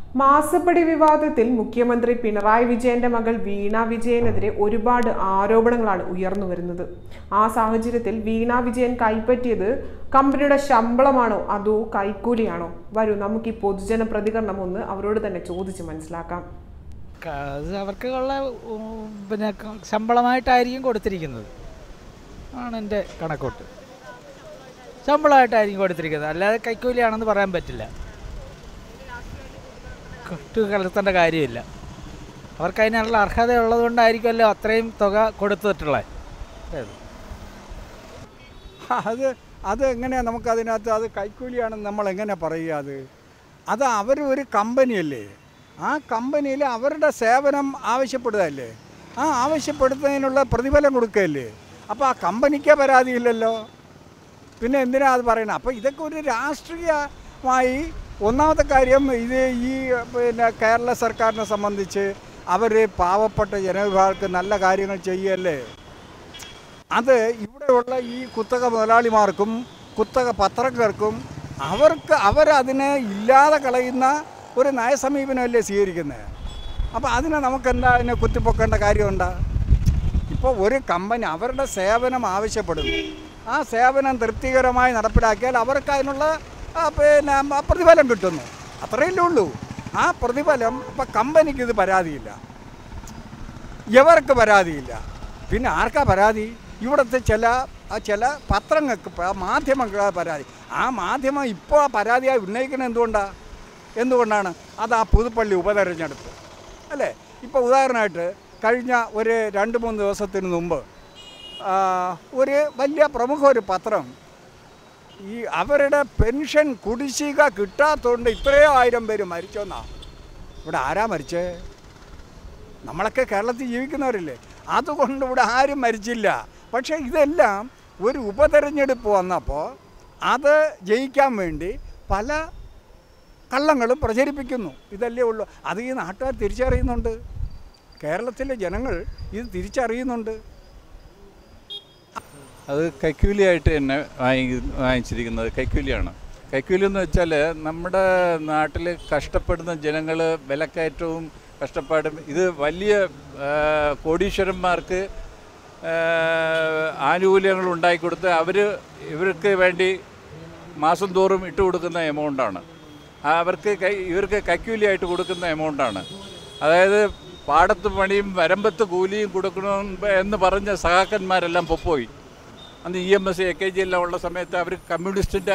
മാസപ്പടി വിവാദത്തിൽ മുഖ്യമന്ത്രി പിണറായി വിജയന്റെ മകൾ വീണ വിജയനെതിരെ ഒരുപാട് ആരോപണങ്ങളാണ് ഉയർന്നു വരുന്നത് ആ സാഹചര്യത്തിൽ വീണ വിജയൻ കൈപ്പറ്റിയത് കമ്പനിയുടെ ശമ്പളമാണോ അതോ കൈക്കൂലിയാണോ വരൂ നമുക്ക് ഈ പൊതുജന പ്രതികരണം ഒന്ന് അവരോട് തന്നെ ചോദിച്ച് മനസ്സിലാക്കാം ക- അത് അവർക്ക് ഉള്ള ഉം, പിന്നെ ക- ശമ്പളമായിട്ടായിരിക്കും കൊടുത്തിരിക്കുന്നത് ആണ് എൻ്റെ കണക്കൂട്ട് ശമ്പളമായിട്ടായിരിക്കും കൊടുത്തിരിക്കുന്നത് അല്ലാതെ കൈക്കൂലിയാണെന്ന് പറയാൻ പറ്റില്ല കൊട്ടു കലർത്തേണ്ട കാര്യമില്ല അവർക്ക് അതിനുള്ള അർഹത ഉള്ളതുകൊണ്ടായിരിക്കുമല്ലോ അത്രയും തുക കൊടുത്തിട്ടുള്ളത് അതെ. അത് അത് എങ്ങനെയാണ് നമുക്ക് അതിനകത്ത് അത് കൈക്കൂലിയാണെന്ന് നമ്മൾ എങ്ങനെ പറയുക അത് അത് അവർ ഒരു കമ്പനിയല്ലേ ആ കമ്പനിയിൽ അവരുടെ സേവനം ആവശ്യപ്പെടുകയല്ലേ ആ ആവശ്യപ്പെടുന്നതിനുള്ള പ്രതിഫലം കൊടുക്കുകയല്ലേ അപ്പോൾ ആ കമ്പനിക്ക് പരാതിയില്ലല്ലോ പിന്നെ എന്തിനാ അത് പറയണം അപ്പോൾ ഇതൊക്കെ ഒരു രാഷ്ട്രീയമായി ഒന്നാമത്തെ കാര്യം ഇത് ഈ പിന്നെ കേരള സർക്കാരിനെ സംബന്ധിച്ച് അവർ പാവപ്പെട്ട ജനവിഭാഗങ്ങൾക്ക് നല്ല കാര്യങ്ങൾ ചെയ്യല്ലേ അത് ഇവിടെയുള്ള ഈ കുത്തക മുതലാളിമാർക്കും കുത്തക പത്രക്കാർക്കും അവർക്ക് അവരതിനെ ഇല്ലാതെ കളയുന്ന ഒരു നയസമീപനമല്ലേ സ്വീകരിക്കുന്നത് അപ്പോൾ അതിനെ നമുക്ക് എന്താ അതിനെ കുത്തിപ്പൊക്കേണ്ട കാര്യമുണ്ടാ ഇപ്പോൾ ഒരു കമ്പനി അവരുടെ സേവനം ആവശ്യപ്പെടുന്നു ആ സേവനം തൃപ്തികരമായി നടപ്പിലാക്കിയാൽ അവർക്ക് അതിനുള്ള ആ, പിന്നെ ആ പ്രതിഫലം കിട്ടുന്നു അത്രയല്ലേ ഉള്ളൂ ആ പ്രതിഫലം ഇപ്പം കമ്പനിക്ക് ഇത് പരാതിയില്ല ഇവർക്ക് പരാതിയില്ല പിന്നെ ആർക്കാ പരാതി ഇവിടുത്തെ ചില ആ ചില പത്രങ്ങൾക്ക് പ- മാധ്യമങ്ങൾക്ക് പരാതി ആ മാധ്യമം ഇപ്പോൾ ആ പരാതിയായി ഉന്നയിക്കുന്നത് എന്തുകൊണ്ടാണ് എന്തുകൊണ്ടാണ് അത് ആ പുതുപ്പള്ളി ഉപതെരഞ്ഞെടുപ്പ് അല്ലേ ഇപ്പോൾ ഉദാഹരണമായിട്ട് കഴിഞ്ഞ ഒരു രണ്ട് മൂന്ന് ദിവസത്തിന് മുമ്പ് ആ, ഒരു വലിയ പ്രമുഖ ഒരു പത്രം ഈ അവരുടെ പെൻഷൻ കുടിശ്ശിക കിട്ടാത്തതുകൊണ്ട് ഇത്രയോ ആയിരം പേര് മരിച്ചോന്നാ ഇവിടെ ആരാ മരിച്ചേ നമ്മളൊക്കെ കേരളത്തിൽ ജീവിക്കുന്നവരില്ലേ അതുകൊണ്ട് ഇവിടെ ആരും മരിച്ചില്ല പക്ഷേ ഇതെല്ലാം ഒരു ഉപതെരഞ്ഞെടുപ്പ് വന്നപ്പോൾ അത് ജയിക്കാൻ വേണ്ടി പല കള്ളങ്ങളും പ്രചരിപ്പിക്കുന്നു ഇതല്ലേ ഉള്ളൂ അത് ഈ നാട്ടുകാർ തിരിച്ചറിയുന്നുണ്ട് കേരളത്തിലെ ജനങ്ങൾ ഇത് തിരിച്ചറിയുന്നുണ്ട് അത് കൈക്കൂലിയായിട്ട് തന്നെ വാങ്ങി വാങ്ങിച്ചിരിക്കുന്നത് കൈക്കൂലിയാണ് കൈക്കൂലി എന്ന് വെച്ചാൽ നമ്മുടെ നാട്ടിൽ കഷ്ടപ്പെടുന്ന ജനങ്ങൾ വിലക്കയറ്റവും കഷ്ടപ്പാടും ഇത് വലിയ ആ, കോടീശ്വരന്മാർക്ക് ആ, ആനുകൂല്യങ്ങൾ ഉണ്ടാക്കിക്കൊടുത്ത് അവർ ഇവർക്ക് വേണ്ടി മാസം തോറും ഇട്ട് കൊടുക്കുന്ന എമൗണ്ടാണ് അവർക്ക് കൈ ഇവർക്ക് കൈക്കൂലിയായിട്ട് കൊടുക്കുന്ന എമൗണ്ടാണ് അതായത് പാടത്ത് പണിയും വരമ്പത്ത് കൂലിയും കൊടുക്കണം എന്ന് പറഞ്ഞ സഹാക്കന്മാരെല്ലാം പൊപ്പോയി അന്ന് E M S A K G എല്ലാം ഉള്ള സമയത്ത് അവർ കമ്മ്യൂണിസ്റ്റിൻ്റെ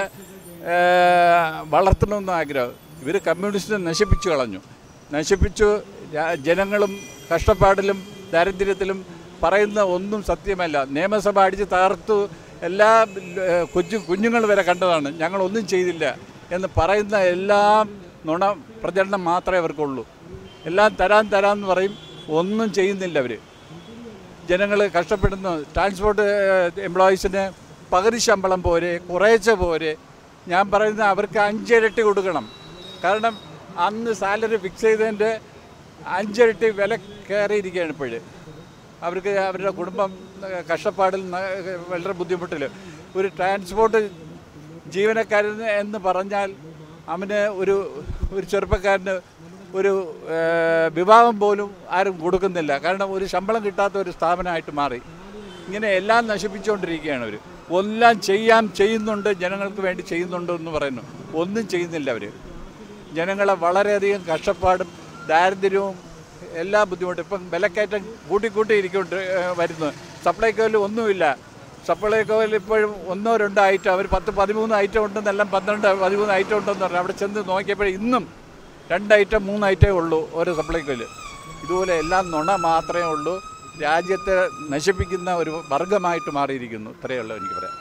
വളർത്തണമെന്ന് ആഗ്രഹം ഇവർ കമ്മ്യൂണിസ്റ്റിനെ നശിപ്പിച്ചു കളഞ്ഞു നശിപ്പിച്ചു രാ- ജനങ്ങളും കഷ്ടപ്പാടിലും ദാരിദ്ര്യത്തിലും പറയുന്ന ഒന്നും സത്യമല്ല നിയമസഭ അടിച്ച് തകർത്തു എല്ലാ ഏഹ്, കൊച്ചു കുഞ്ഞുങ്ങൾ വരെ കണ്ടതാണ് ഞങ്ങളൊന്നും ചെയ്തില്ല എന്ന് പറയുന്ന എല്ലാം നുണ പ്രചരണം മാത്രമേ അവർക്കുള്ളൂ എല്ലാം തരാൻ തരാമെന്ന് പറയും ഒന്നും ചെയ്യുന്നില്ല അവർ ജനങ്ങൾ കഷ്ടപ്പെടുന്നു ട്രാൻസ്പോർട്ട് എംപ്ലോയീസിന് പകുതി ശമ്പളം പോരെ കുറേശ്ശെ പോരെ ഞാൻ പറയുന്ന അവർക്ക് അഞ്ചിരട്ടി കൊടുക്കണം കാരണം അന്ന് സാലറി ഫിക്സ് ചെയ്തതിൻ്റെ അഞ്ചിരട്ടി വില കയറിയിരിക്കുകയാണ് ഇപ്പോഴ് അവർക്ക് അവരുടെ കുടുംബം ഏഹ്, കഷ്ടപ്പാടിൽ ന- വളരെ ബുദ്ധിമുട്ടിൽ ഒരു ട്രാൻസ്പോർട്ട് ജീവനക്കാരൻ എന്ന് പറഞ്ഞാൽ അവന് ഒരു ഒരു ചെറുപ്പക്കാരന് ഒരു ഏഹ്, വിവാഹം പോലും ആരും കൊടുക്കുന്നില്ല കാരണം ഒരു ശമ്പളം കിട്ടാത്ത ഒരു സ്ഥാപനമായിട്ട് മാറി ഇങ്ങനെ എല്ലാം നശിപ്പിച്ചുകൊണ്ടിരിക്കുകയാണ് അവർ എല്ലാം ചെയ്യാൻ ചെയ്യുന്നുണ്ട് ജനങ്ങൾക്ക് വേണ്ടി ചെയ്യുന്നുണ്ട് എന്ന് പറയുന്നു ഒന്നും ചെയ്യുന്നില്ല അവർ ജനങ്ങളെ വളരെയധികം കഷ്ടപ്പാടും ദാരിദ്ര്യവും എല്ലാ ബുദ്ധിമുട്ടും ഇപ്പം വിലക്കയറ്റം കൂട്ടിക്കൂട്ടി ഇരിക്കൊണ്ട് വരുന്നു സപ്ലൈക്കോയിൽ ഒന്നുമില്ല സപ്ലൈക്കോയിൽ ഇപ്പോഴും ഒന്നോ രണ്ടോ ഐറ്റം അവർ പത്ത് പതിമൂന്ന് ഐറ്റം ഉണ്ടെന്നെല്ലാം പന്ത്രണ്ട് പതിമൂന്ന് ഐറ്റം ഉണ്ടെന്ന് പറഞ്ഞു അവിടെ ചെന്ന് നോക്കിയപ്പോൾ ഇന്നും രണ്ട് ഐറ്റം മൂന്ന് ഐറ്റമേ ഉള്ളൂ ഓരോ സപ്ലൈക്കോയിൽ ഇതുപോലെ എല്ലാം നുണ മാത്രമേ ഉള്ളൂ രാജ്യത്തെ നശിപ്പിക്കുന്ന ഒരു വർഗമായിട്ട് മാറിയിരിക്കുന്നു ഇത്രയേ ഉള്ളൂ എനിക്ക് പറയാം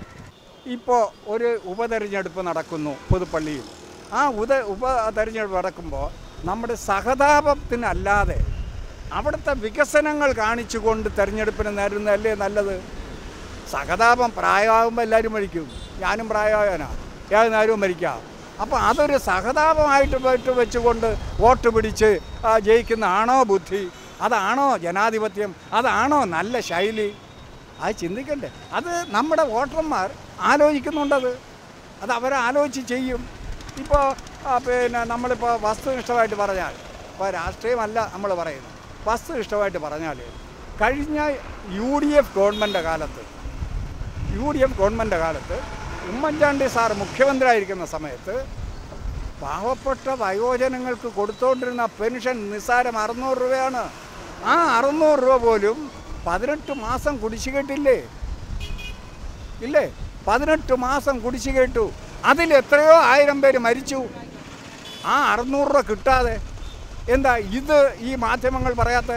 ഇപ്പോൾ ഒരു ഉപതെരഞ്ഞെടുപ്പ് നടക്കുന്നു പുതുപ്പള്ളിയിൽ ആ ഉദ ഉപതെരഞ്ഞെടുപ്പ് നടക്കുമ്പോൾ നമ്മുടെ സഹതാപത്തിനല്ലാതെ അവിടുത്തെ വികസനങ്ങൾ കാണിച്ചുകൊണ്ട് തെരഞ്ഞെടുപ്പിന് നേരുന്നതല്ലേ നല്ലത് സഹതാപം പ്രായമാകുമ്പോൾ എല്ലാവരും മരിക്കും ഞാനും പ്രായമായവനാ ഏത് നേരവും മരിക്കാം അപ്പോൾ അതൊരു സഹതാപമായിട്ട് വെച്ച് വെച്ചുകൊണ്ട് വോട്ട് പിടിച്ച് ആ, ജയിക്കുന്ന ആണോ ബുദ്ധി അതാണോ ജനാധിപത്യം അതാണോ നല്ല ശൈലി അത് ചിന്തിക്കണ്ടേ അത് നമ്മുടെ വോട്ടർമാർ ആലോചിക്കുന്നുണ്ടത് അത് അവരെ ആലോചിച്ച് ചെയ്യും ഇപ്പോൾ ആ, പിന്നെ നമ്മളിപ്പോൾ വസ്തുനിഷ്ഠമായിട്ട് പറഞ്ഞാൽ ഇപ്പോൾ രാഷ്ട്രീയമല്ല നമ്മൾ പറയുന്നത് വസ്തുനിഷ്ഠമായിട്ട് പറഞ്ഞാൽ കഴിഞ്ഞ യു ഡി എഫ് ഗവൺമെൻറ് കാലത്ത് യു ഡി എഫ് ഗവൺമെൻറ് കാലത്ത് ഉമ്മൻചാണ്ടി സാർ മുഖ്യമന്ത്രിയായിരിക്കുന്ന സമയത്ത് പാവപ്പെട്ട വയോജനങ്ങൾക്ക് കൊടുത്തുകൊണ്ടിരുന്ന പെൻഷൻ നിസ്സാരം അറുന്നൂറ് രൂപയാണ് ആ അറുന്നൂറ് രൂപ പോലും പതിനെട്ട് മാസം കുടിശ്ശികയിട്ടില്ലേ ഇല്ലേ പതിനെട്ട് മാസം കുടിശ്ശികയിട്ടു അതിൽ എത്രയോ ആയിരം പേര് മരിച്ചു ആ അറുന്നൂറ് രൂപ കിട്ടാതെ എന്താ ഇത് ഈ മാധ്യമങ്ങൾ പറയാത്ത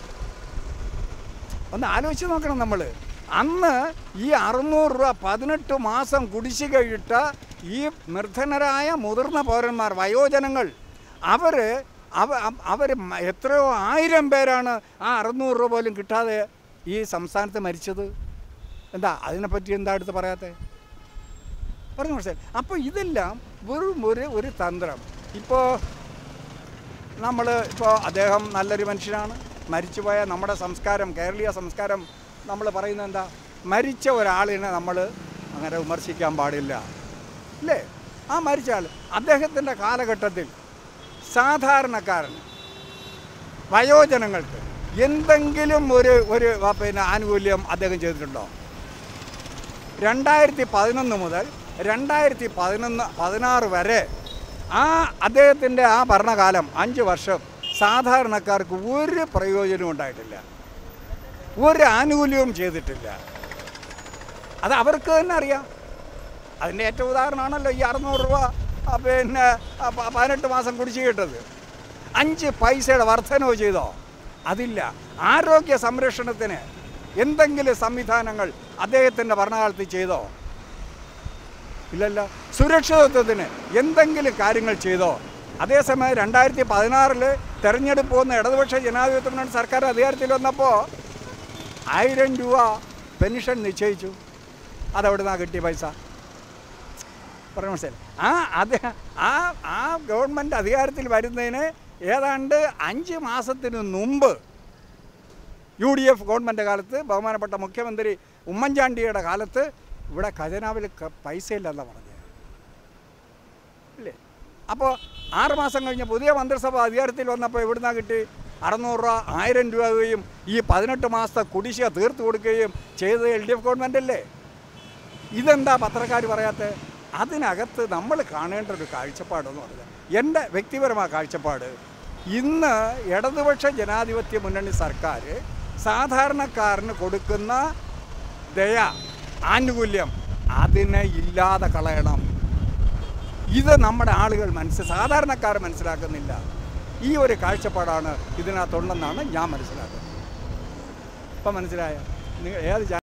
ഒന്ന് ആലോചിച്ച് നോക്കണം നമ്മൾ അന്ന് ഈ അറുന്നൂറ് രൂപ പതിനെട്ട് മാസം കുടിശ്ശിക ഇട്ട ഈ നിർധനരായ മുതിർന്ന പൗരന്മാർ വയോജനങ്ങൾ അവർ അവ അവർ എത്രയോ ആയിരം പേരാണ് ആ അറുന്നൂറ് രൂപ പോലും കിട്ടാതെ ഈ സംസ്ഥാനത്ത് മരിച്ചത് എന്താ അതിനെപ്പറ്റി എന്താ അടുത്ത് പറയാത്തത് പറഞ്ഞു മനസ്സിലായി അപ്പോൾ ഇതെല്ലാം വെറും ഒരു ഒരു തന്ത്രം ഇപ്പോൾ നമ്മൾ ഇപ്പോൾ അദ്ദേഹം നല്ലൊരു മനുഷ്യനാണ് മരിച്ചുപോയ നമ്മുടെ സംസ്കാരം കേരളീയ സംസ്കാരം നമ്മൾ പറയുന്നത് എന്താ മരിച്ച ഒരാളിനെ നമ്മൾ അങ്ങനെ വിമർശിക്കാൻ പാടില്ല അല്ലേ ആ മരിച്ച ആൾ അദ്ദേഹത്തിൻ്റെ കാലഘട്ടത്തിൽ സാധാരണക്കാരന് വയോജനങ്ങൾക്ക് എന്തെങ്കിലും ഒരു ഒരു ആ, പിന്നെ ആനുകൂല്യം അദ്ദേഹം ചെയ്തിട്ടുണ്ടോ രണ്ടായിരത്തി പതിനൊന്ന് മുതൽ രണ്ടായിരത്തി പതിനൊന്ന് പതിനാറ് വരെ ആ അദ്ദേഹത്തിൻ്റെ ആ ഭരണകാലം അഞ്ച് വർഷം സാധാരണക്കാർക്ക് ഒരു പ്രയോജനവും ഉണ്ടായിട്ടില്ല ഒരു ആനുകൂല്യവും ചെയ്തിട്ടില്ല അത് അവർക്ക് തന്നെ അറിയാം അതിൻ്റെ ഏറ്റവും ഉദാഹരണമാണല്ലോ ഈ അറുന്നൂറ് രൂപ ആ, പിന്നെ ആ, പ- പതിനെട്ട് മാസം കുടിശ്ശിക കിട്ടത് അഞ്ച് പൈസയുടെ വർധനവ് ചെയ്തോ അതില്ല ആരോഗ്യ സംരക്ഷണത്തിന് എന്തെങ്കിലും സംവിധാനങ്ങൾ അദ്ദേഹത്തിൻ്റെ ഭരണകാലത്ത് ചെയ്തോ ഇല്ലല്ല സുരക്ഷിതത്വത്തിന് എന്തെങ്കിലും കാര്യങ്ങൾ ചെയ്തോ അതേസമയം രണ്ടായിരത്തി പതിനാറിൽ തെരഞ്ഞെടുപ്പ് വന്ന ഇടതുപക്ഷ ജനാധിപത്യ മുന്നണി സർക്കാർ അധികാരത്തിൽ വന്നപ്പോൾ ആയിരം രൂപ പെൻഷൻ നിശ്ചയിച്ചു അതെവിടെ നിന്നാണ് കിട്ടിയ പൈസ പറഞ്ഞു മനസ്സിലായി ആ അത് ആ ആ ഗവൺമെൻറ് അധികാരത്തിൽ വരുന്നതിന് ഏതാണ്ട് അഞ്ച് മാസത്തിന് മുമ്പ് യു ഡി എഫ് ഗവൺമെൻറ് കാലത്ത് ബഹുമാനപ്പെട്ട മുഖ്യമന്ത്രി ഉമ്മൻചാണ്ടിയുടെ കാലത്ത് ഇവിടെ ഖജനാവിൽ ക- പൈസയില്ലെന്നാണ് പറഞ്ഞത് ഇല്ലേ അപ്പോൾ ആറ് മാസം കഴിഞ്ഞ് പുതിയ മന്ത്രിസഭ അധികാരത്തിൽ വന്നപ്പോൾ എവിടുന്നാ കിട്ടി അറുന്നൂറ് രൂപ ആയിരം രൂപയും ഈ പതിനെട്ട് മാസത്തെ കുടിശ്ശിക തീർത്തു കൊടുക്കുകയും ചെയ്തത് എൽ ഡി എഫ് ഗവൺമെൻറ് അല്ലേ ഇതെന്താ പത്രക്കാർ പറയാത്ത അതിനകത്ത് നമ്മൾ കാണേണ്ട ഒരു കാഴ്ചപ്പാടെന്ന് പറഞ്ഞാൽ എൻ്റെ വ്യക്തിപരമായ കാഴ്ചപ്പാട് ഇന്ന് ഇടതുപക്ഷ ജനാധിപത്യ മുന്നണി സർക്കാർ സാധാരണക്കാരന് കൊടുക്കുന്ന ദയ ആനുകൂല്യം അതിനെ ഇല്ലാതെ കളയണം ഇത് നമ്മുടെ ആളുകൾ മനസ്സ് സാധാരണക്കാർ മനസ്സിലാക്കുന്നില്ല ഈ ഒരു കാഴ്ചപ്പാടാണ് ഇതിനകത്തുണ്ടെന്നാണ് ഞാൻ മനസ്സിലാക്കുന്നത് ഇപ്പം മനസ്സിലായ നിങ്ങൾ ഏത് ജാ-